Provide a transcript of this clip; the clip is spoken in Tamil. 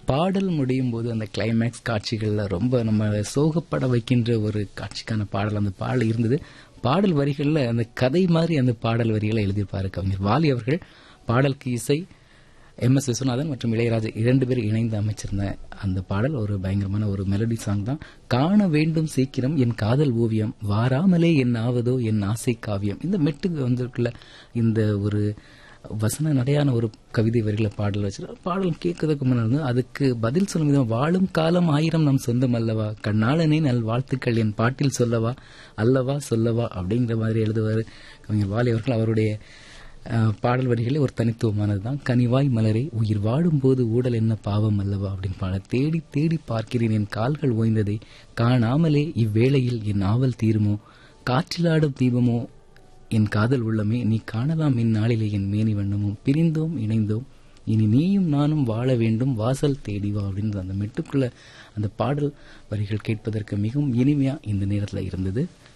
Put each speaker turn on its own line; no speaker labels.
பாடல் முடியும் போது அந்த கிளைமேக்ஸ் காட்சிகள்ல ரொம்ப நம்ம சோகப்பட வைக்கின்ற ஒரு காட்சிக்கான பாடல் அந்த பாடல் இருந்தது பாடல் வரிகள்ல அந்த கதை மாதிரி அந்த பாடல் வரிகளை எழுதியிருப்பாரு கவிஞர் வாலி அவர்கள் பாடலுக்கு இசை எம் எஸ் விஸ்வநாதன் மற்றும் இளையராஜா இரண்டு பேரும் இணைந்து அமைச்சிருந்த அந்த பாடல் ஒரு பயங்கரமான ஒரு மெலடி சாங் தான் காண வேண்டும் சீக்கிரம் என் காதல் ஓவியம் வாராமலே என் ஆவதோ என் ஆசை காவியம் இந்த மெட்டுக்கு வந்திருக்குள்ள இந்த ஒரு வசன நடையான ஒரு கவிதை வரிகளை பாடல் வச்சு பாடல் கேட்கறதுக்கு முன்னாடி அதுக்கு பதில் சொல்லும் விதம் வாழும் காலம் ஆயிரம் நம் சொந்தம் அல்லவா கண்ணாளனே நல் வாழ்த்துக்கள் என் பாட்டில் சொல்லவா அல்லவா சொல்லவா அப்படிங்கிற மாதிரி எழுதுவார் கவிஞர் வாலி அவர்கள் அவருடைய அஹ், பாடல் வரிகளே ஒரு தனித்துவமானதுதான் கனிவாய் மலரே உயிர் வாடும்போது ஊடல் என்ன பாவம் அல்லவா அப்படின்னு பாட தேடி தேடி பார்க்கிறேன் என் கால்கள் ஓய்ந்ததை காணாமலே இவ்வேளையில் என் ஆவல் தீருமோ காற்றிலாடும் தீபமோ என் காதல் உள்ளமே நீ காணலாம் இந்நாளிலே என் மேனி வண்ணமும் பிரிந்தோம் இணைந்தோம் இனி நீயும் நானும் வாழ வேண்டும் வாசல் தேடி வா அப்படின்னு அந்த மெட்டுக்குள்ள அந்த பாடல் வரிகள் கேட்பதற்கு மிகவும் இனிமையா இந்த நேரத்தில் இருந்தது